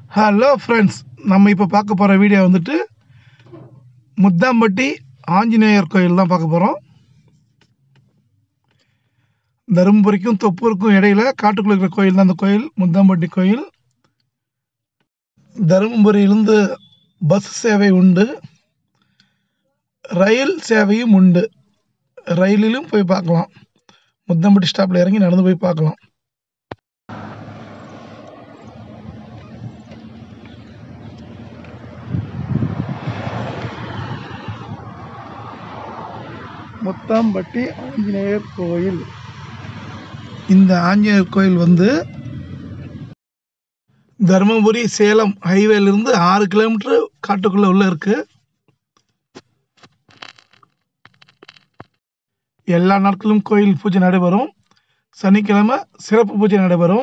Hello friends நம்ம இப்போ பார்க்க போகிற வீடியோ வந்துட்டு முத்தாம்பட்டி ஆஞ்சநேயர் கோயில் தான் பார்க்க போகிறோம் தருமபுரிக்கும் தொப்பூருக்கும் இடையில காட்டுக்குள்ள இருக்கிற கோயில் தான் அந்த கோயில் முத்தாம்பட்டி கோயில் தருமபுரியிலிருந்து பஸ் சேவை உண்டு ரயில் சேவையும் உண்டு ரயிலிலும் போய் பார்க்கலாம் முத்தம்பட்டி ஸ்டாப்பில் இறங்கி நடந்து போய் பார்க்கலாம் முத்தாம்பட்டி ஆஞ்சநேயர் கோயில் இந்த ஆஞ்சநேயர் கோயில் வந்து தருமபுரி சேலம் ஹைவேலிருந்து ஆறு கிலோமீட்டர் காட்டுக்குள்ளே உள்ள இருக்கு எல்லா நாட்களும் கோயில் பூஜை நடைபெறும் சனிக்கிழமை சிறப்பு பூஜை நடைபெறும்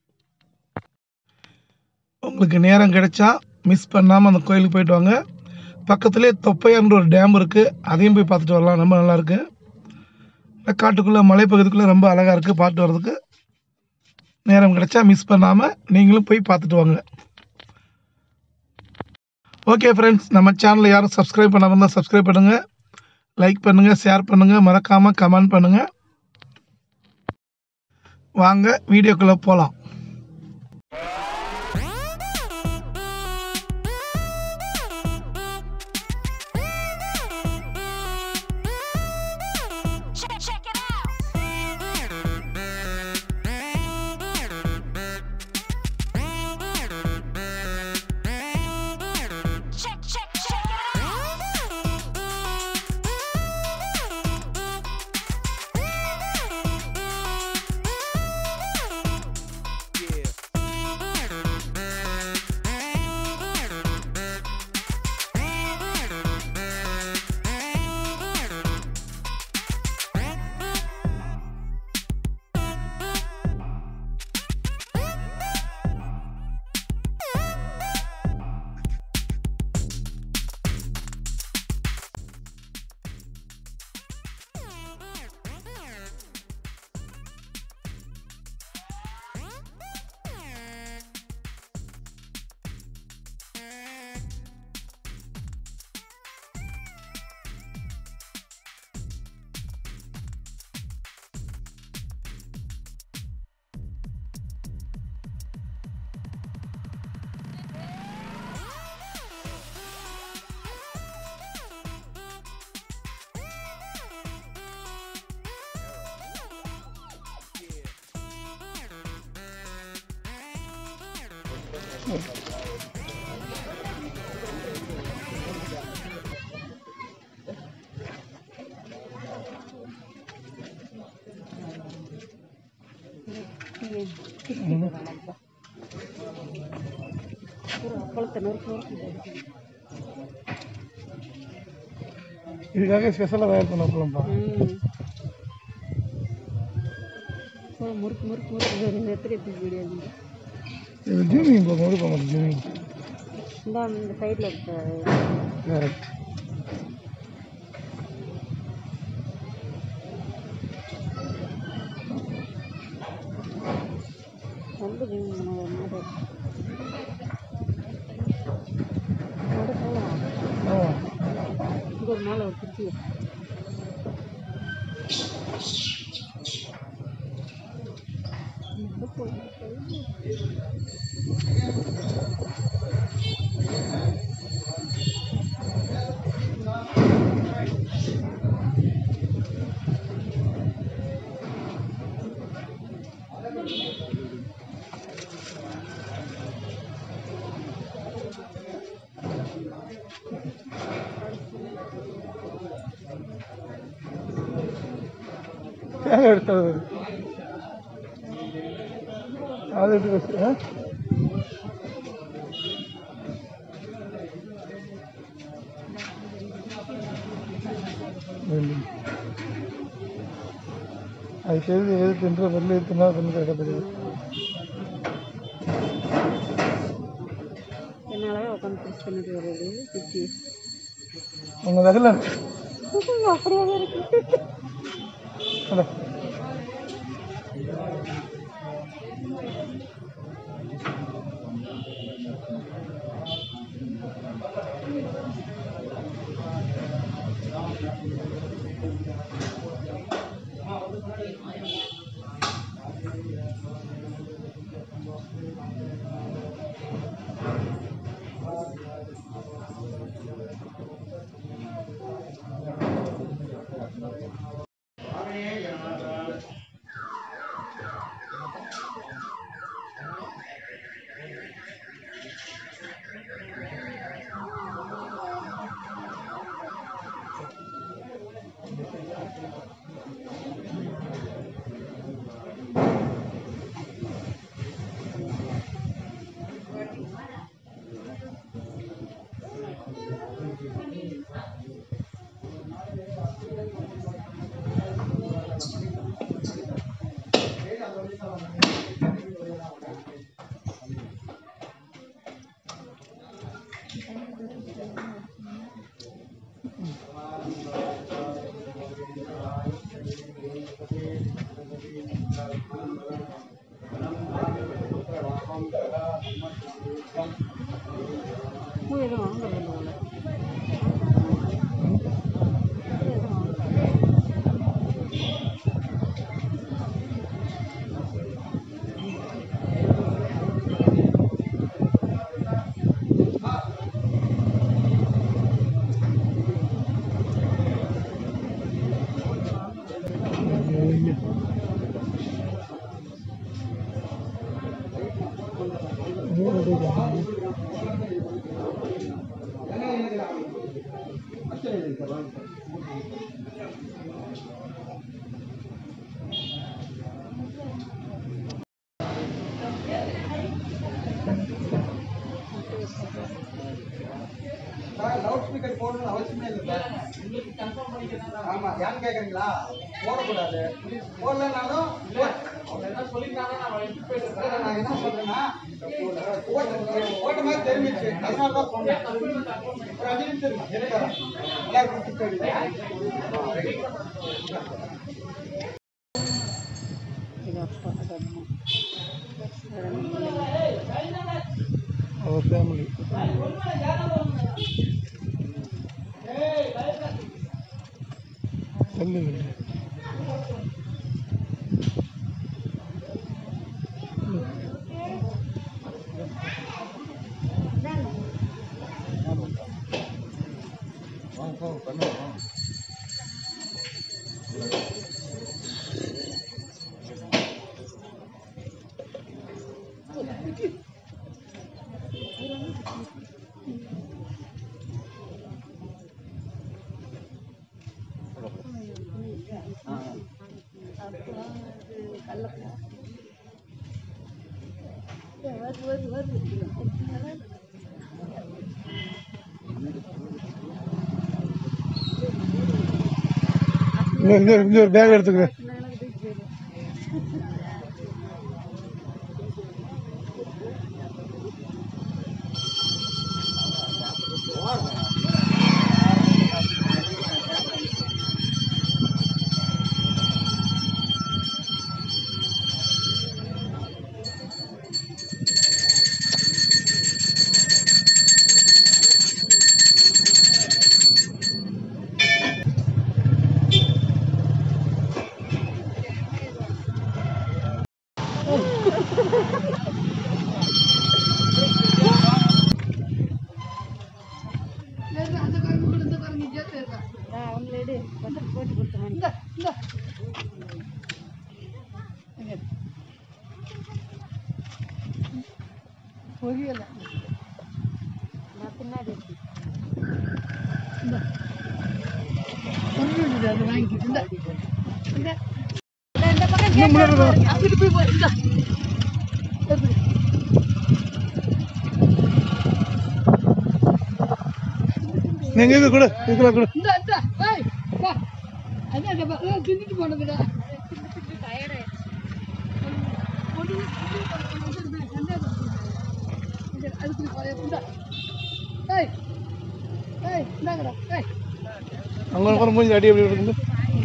உங்களுக்கு நேரம் கிடைச்சா மிஸ் பண்ணாமல் அந்த கோயிலுக்கு போயிட்டு வாங்க பக்கத்துலேயே தொப்பையான்ற ஒரு டேம் இருக்குது அதையும் போய் பார்த்துட்டு வரலாம் ரொம்ப நல்லா இருக்கு காட்டுக்குள்ளே மலைப்பகுதிக்குள்ளே ரொம்ப அழகாக இருக்குது பார்த்து வர்றதுக்கு நேரம் கிடைச்சா மிஸ் பண்ணாமல் நீங்களும் போய் பார்த்துட்டு வாங்க ஓகே ஃப்ரெண்ட்ஸ் நம்ம சேனலை யாரும் சப்ஸ்கிரைப் பண்ணாமல் இருந்தால் சப்ஸ்கிரைப் பண்ணுங்கள் லைக் பண்ணுங்கள் ஷேர் பண்ணுங்கள் மறக்காமல் கமெண்ட் பண்ணுங்கள் வாங்க வீடியோக்குள்ளே போகலாம் Check, check it out. Check, check, check it இதுக்காக ஸ்பெஷலாக தயார் பண்ண போகலாம்ப்பா முறுக்கு முறுக்கு முறுக்கு எத்தனை பீஸ் பிரியாணி இது ஜூமிங் போகும்போது போக மாட்டேன் ஜூமிங் இந்த இந்த சைடில் இருக்க கரெக்ட் ரொம்ப மாடு மாடு போகலாம் ஆ இங்கே ஒரு மேலே ஒரு குச்சி தேங்காய் எடுத்தது அது எடுத்து வச்சு ஆ வெள்ளி. அது செய்து எது தின்ற வெள்ளி தின்னா தின்னு கிடைக்கிறது என்னால் உட்காந்து ப்ரெஸ் பண்ணிட்டு வருது குச்சி உங்கள் தகல அப்படியே தான் இருக்கு அட பூ எதுவும் வாங்குறது இல்லை போல. பூ எதுவும் வாங்குறது லவுட் ஸ்பீக்கர் போடணும்னு அவசியமே இல்லை சார் ஆமா ஏன்னு கேக்குறீங்களா போடக்கூடாது போடலனாலும் அவங்க என்ன சொல்லிருக்காங்க நான் என்ன சொல்றேன்னா போட்ட போட்ட மாதிரி தெரிஞ்சிச்சு அதனால தான் சொன்னேன் ஒரு அஞ்சு நிமிஷம் இருக்கு எடுக்கிறேன் எல்லாருக்கும் கொடுத்து இது அப்பா அது அம்மா ரெண்டு பிள்ளைங்க. அவர் ஃபேமிலி தள்ளுங்க அப்புறம் இது கடலக்கா. ஏ, வருது வருது வருது வருது. இன்னொரு இன்னொரு இன்னொரு பேக் எடுத்துக்கிறேன் நான் எனக்கு தூக்கி போயிடு. ஆ, அவங்கள எடு பத்திரம் போட்டு கொடுத்தேன் இந்த இந்த பொரியல நான் பின்னாடி இருக்கேன். பொரியல் அது வாங்கிக்கிட்டு இந்த இந்த இந்த- இந்த பக்கம் கேட்டு அங்கிட்டு போய் போய் இந்த எப்படி நீங்க இது கூட இதுக்குள்ள கூட இந்த இந்த ஏய் வா அதான் அந்த ப- அதான் தின்னுட்டு போனதுடா அதுக்கு பழைய இந்த ஏய் ஏய் இந்தாங்கடா ஏய் அங்கே உட்கார மூஞ்சி அடி அப்படி இருக்குது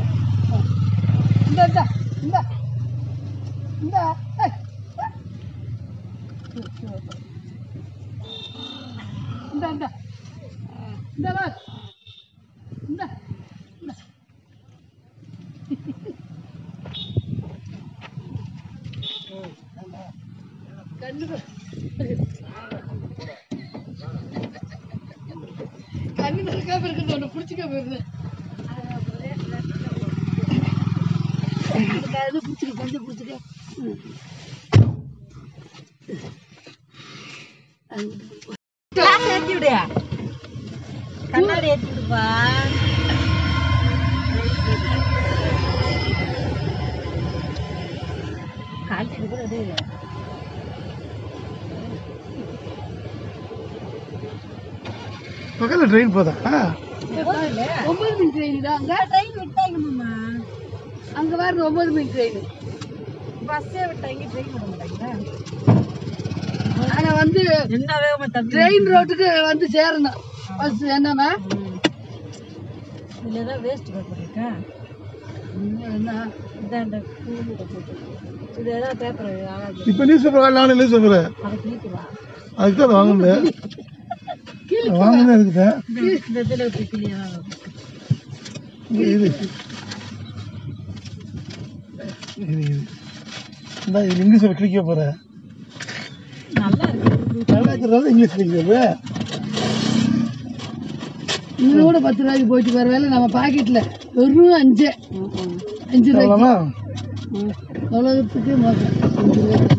இந்த இந்த இந்த இந்த ஏய் இந்த இந்த இந்த வா இந்த இந்த. கண்ணு பா- கண்ணு திறக்காம இருக்கிறது ஒன்று பிடிச்சிக்க போயிருது அது பிடிச்சிக்க கொஞ்சம் பிடிச்சிக்க ம். கிளாஸ் ஏத்தி விடு கண்ணாடி ஏத்தி விடுப்பா காய்ச்சல் கூட அதே பக்கத்தில் ட்ரெயின் போதா ஒன்பது மணி ட்ரெயின் தான் அங்க ட்ரெயின் விட்டாங்க மாமா அங்க வர ஒன்பது மணி ட்ரெயின் பஸ்ஸே விட்டாங்க ட்ரெயின் விட மாட்டாங்களா ஆனா வந்து என்ன வேகமா தம்பி ட்ரெயின் ரோட்டுக்கு வந்து சேரணும் பஸ் என்னன்னா இதுல ஏதாவது வேஸ்ட் பேப்பர் இருக்கா என்ன இதான் இந்த கூலி போட்டு இது ஏதாவது பேப்பர் ஆகாது இப்போ நியூஸ் பேப்பர் நானும் நியூஸ் பேப்பர் அதை கிழிக்குவா அதுக்கு தான் வாங்குனது வாங்கினே இருக்குது இந்த இதில் இப்படி கிளியா இது இது இது இது இந்த இது இங்கிலீஷ் பேப்பர் கிளிக்க போகிறேன் நல்லா இருக்கு நல்லா இருக்கிறதால இங்கிலீஷ் கிளிக்க இன்னும் கூட பத்து ரூபாய்க்கு போயிட்டு வர வேலை நம்ம பாக்கெட்ல வெறும் அஞ்சு அஞ்சு ரூபாய்க்கு அவ்வளோமா உலகத்துக்கு மோசம் அஞ்சு ரூபாய்க்கு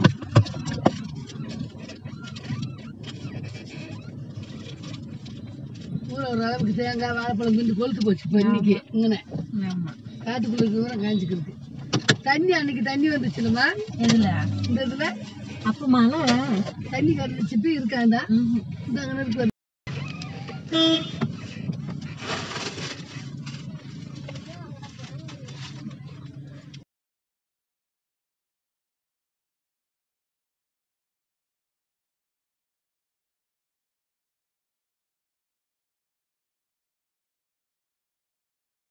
ஊற ஒரு அளவுக்கு தேங்காய் வாழைப்பழம் கிண்டு கொளுத்து போச்சு இப்போ இன்னைக்கு இங்கனே ஆமா காட்டுக்குள்ள இருக்கிற காஞ்சிக்கிறது தண்ணி அன்னைக்கு தண்ணி வந்துச்சுலமா எதுல இந்த இதுல அப்ப மழை தண்ணி கட்டுச்சிட்டு இருக்காண்டா ம்ஹும். இந்த அங்கே இருக்கு